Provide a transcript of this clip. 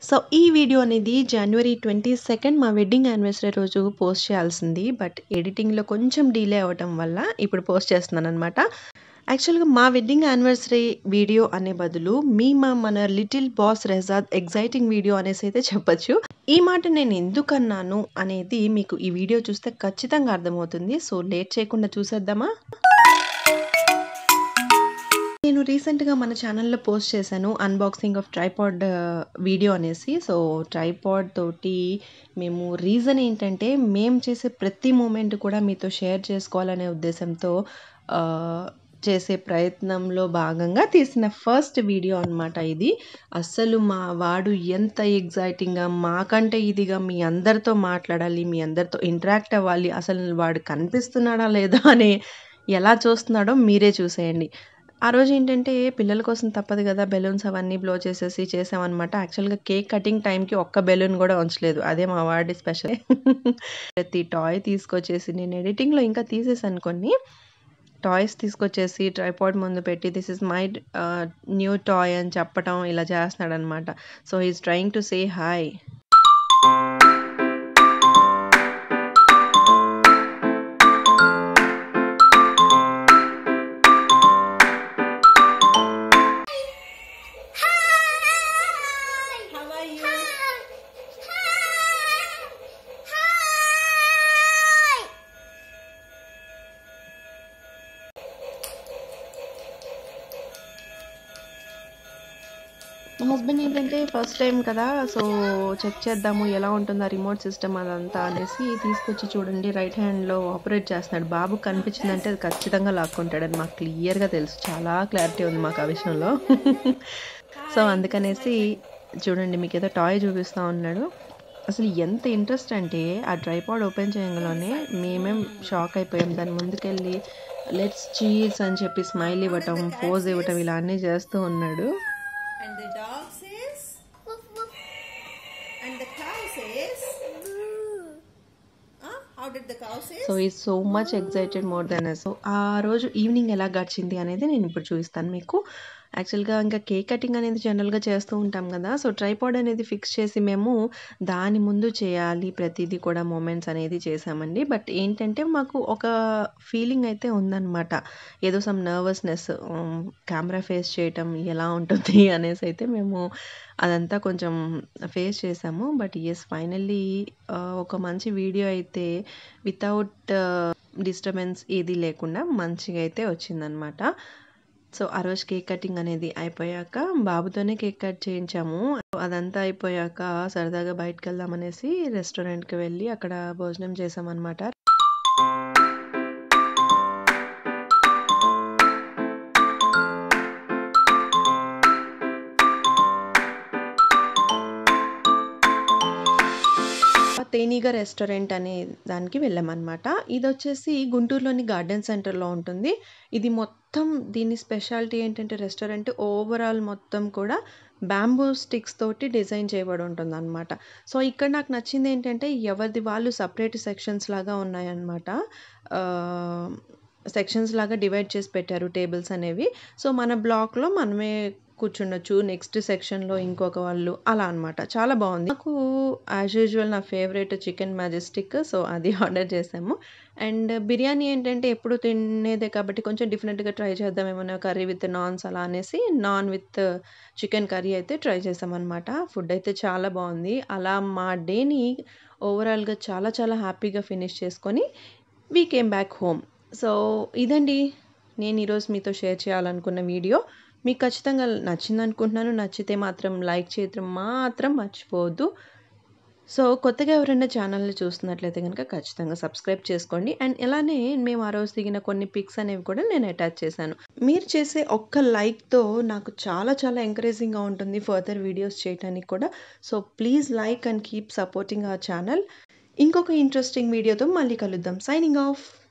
So ఈ వీడియో అనేది జనవరి ట్వంటీ సెకండ్ మా వెడ్డింగ్ యానివర్సరీ రోజు పోస్ట్ చేయాల్సింది బట్ ఎడిటింగ్లో కొంచెం డిలే అవ్వటం వల్ల ఇప్పుడు పోస్ట్ చేస్తున్నాను అనమాట యాక్చువల్గా మా వెడ్డింగ్ యానివర్సరీ వీడియో అనే బదులు మీ మా మన లిటిల్ బాస్ రెజాద్ ఎగ్జైటింగ్ వీడియో అనేసి అయితే చెప్పొచ్చు ఈ మాట నేను ఎందుకు అన్నాను అనేది మీకు ఈ వీడియో చూస్తే ఖచ్చితంగా అర్థమవుతుంది సో లేట్ చేయకుండా చూసేద్దామా నేను రీసెంట్గా మన ఛానల్లో పోస్ట్ చేశాను అన్బాక్సింగ్ ఆఫ్ ట్రైపాడ్ వీడియో అనేసి సో ట్రైపాడ్ తోటి మేము రీజన్ ఏంటంటే మేము చేసే ప్రతి మూమెంట్ కూడా మీతో షేర్ చేసుకోవాలనే ఉద్దేశంతో ఆ, చేసే ప్రయత్నంలో భాగంగా తీసిన ఫస్ట్ వీడియో అన్నమాట ఇది అస్సలు మా వాడు ఎంత ఎగ్జైటింగ్గా మాకంటే ఇదిగా మీ అందరితో మాట్లాడాలి మీ అందరితో ఇంటరాక్ట్ అవ్వాలి అసలు వాడు కనిపిస్తున్నాడా లేదా అని ఎలా చూస్తున్నాడో మీరే చూసేయండి ఆ రోజు ఏంటంటే పిల్లల కోసం తప్పదు కదా బెలూన్స్ అవన్నీ బ్లో చేసేసి చేసామన్నమాట యాక్చువల్గా కేక్ కటింగ్ టైంకి ఒక్క బెలూన్ కూడా ఉంచలేదు అదే మా వాడి స్పెషల్ ప్రతి టాయ్ తీసుకొచ్చేసి నేను ఎడిటింగ్లో ఇంకా తీసేసాను కొన్ని టాయ్స్ తీసుకొచ్చేసి ట్రైపాడ్ ముందు పెట్టి this is my new toy అని చెప్పటం ఇలా చేస్తున్నాడు అనమాట so is trying to say hi Hi. How are you? Hi. Hi. మా హస్బెండ్ ఏంటంటే ఫస్ట్ టైం కదా సో చెక్ చేద్దాము ఎలా ఉంటుందో రిమోట్ సిస్టమ్ అదంతా అనేసి తీసుకొచ్చి చూడండి రైట్ హ్యాండ్లో ఆపరేట్ చేస్తున్నాడు బాబు కనిపించిందంటే అది ఖచ్చితంగా లాక్కుంటాడని మాకు క్లియర్గా తెలుసు చాలా క్లారిటీ ఉంది మాకు ఆ విషయంలో సో అందుకనేసి చూడండి మీకు ఏదో టాయ్ చూపిస్తూ ఉన్నాడు అసలు ఎంత ఇంట్రెస్ట్ అంటే ఆ ట్రైపాడ్ ఓపెన్ చేయగలనే మేమేం షాక్ అయిపోయాం దాని ముందుకెళ్ళి లెట్స్ చీజ్ అని చెప్పి స్మైల్ ఇవ్వటం పోజ్ ఇవ్వటం ఇలా అన్నీ చేస్తూ ఉన్నాడు And the dog says, and the cow says, huh? how did the cow say? So ఈ so much excited more then so ఆ రోజు ఈవినింగ్ ఎలా గడిచింది అనేది నేను ఇప్పుడు చూపిస్తాను మీకు యాక్చువల్గా ఇంకా కేక్ కటింగ్ అనేది జనరల్గా చేస్తూ ఉంటాం కదా సో ట్రైపాడ్ అనేది ఫిక్స్ చేసి మేము దాని ముందు చేయాలి ప్రతిదీ కూడా మూమెంట్స్ అనేది చేసామండి బట్ ఏంటంటే మాకు ఒక ఫీలింగ్ అయితే ఉందన్నమాట ఏదో సమ్ నర్వస్నెస్ కెమెరా ఫేస్ చేయటం ఎలా ఉంటుంది అనేసి అయితే మేము అదంతా కొంచెం ఫేస్ చేసాము బట్ ఎస్ ఫైనల్లీ ఒక మంచి వీడియో అయితే వితౌట్ డిస్టర్బెన్స్ ఏది లేకుండా మంచిగా అయితే వచ్చిందనమాట సో ఆ రోజు కేక్ కటింగ్ అనేది అయిపోయాక బాబుతోనే కేక్ కట్ చేయించాము అదంతా అయిపోయాక సరదాగా బయటకు వెళ్దామనేసి రెస్టారెంట్కి వెళ్ళి అక్కడ భోజనం చేసామన్నమాట తేనీగా రెస్టారెంట్ అనే దానికి వెళ్ళామన్నమాట ఇది వచ్చేసి గుంటూరులోని గార్డెన్ సెంటర్లో ఉంటుంది ఇది మొత్తం దీని స్పెషాలిటీ ఏంటంటే రెస్టారెంట్ ఓవరాల్ మొత్తం కూడా బ్యాంబూ స్టిక్స్ తోటి డిజైన్ చేయబడి ఉంటుంది అనమాట సో ఇక్కడ నాకు నచ్చింది ఏంటంటే ఎవరిది వాళ్ళు సపరేట్ సెక్షన్స్ లాగా ఉన్నాయన్నమాట సెక్షన్స్ లాగా డివైడ్ చేసి పెట్టారు టేబుల్స్ అనేవి సో మన బ్లాక్లో మనమే కూర్చుండొచ్చు నెక్స్ట్ సెక్షన్లో ఇంకొక వాళ్ళు అలా అన్నమాట చాలా బాగుంది నాకు యాజ్ యూజువల్ నా ఫేవరెట్ చికెన్ మ్యాజెస్టిక్ సో అది ఆర్డర్ చేసాము అండ్ బిర్యానీ ఏంటంటే ఎప్పుడు తినేదే కాబట్టి కొంచెం డిఫరెంట్గా ట్రై చేద్దాం ఏమన్నా కర్రీ విత్ నాన్స్ అలా అనేసి నాన్ విత్ చికెన్ కర్రీ అయితే ట్రై చేసామన్నమాట ఫుడ్ అయితే చాలా బాగుంది అలా మా డేని ఓవరాల్గా చాలా చాలా హ్యాపీగా ఫినిష్ చేసుకొని we came back home so ఇదండి నేను ఈరోజు మీతో షేర్ చేయాలనుకున్న వీడియో మీకు ఖచ్చితంగా నచ్చింది అనుకుంటున్నాను నచ్చితే మాత్రం లైక్ చేయడం మాత్రం మర్చిపోవద్దు సో కొత్తగా ఎవరైనా ఛానల్ని చూస్తున్నట్లయితే కనుక ఖచ్చితంగా సబ్స్క్రైబ్ చేసుకోండి అండ్ ఇలానే మేము ఆ రోజు దిగిన కొన్ని పిక్స్ అనేవి కూడా నేను అటాచ్ చేశాను మీరు చేసే ఒక్క లైక్తో నాకు చాలా చాలా ఎంకరేజింగ్గా ఉంటుంది ఫర్దర్ వీడియోస్ చేయడానికి కూడా so please like and keep supporting our channel ఇంకొక ఇంట్రెస్టింగ్ వీడియోతో మళ్ళీ కలుద్దాం సైనింగ్ ఆఫ్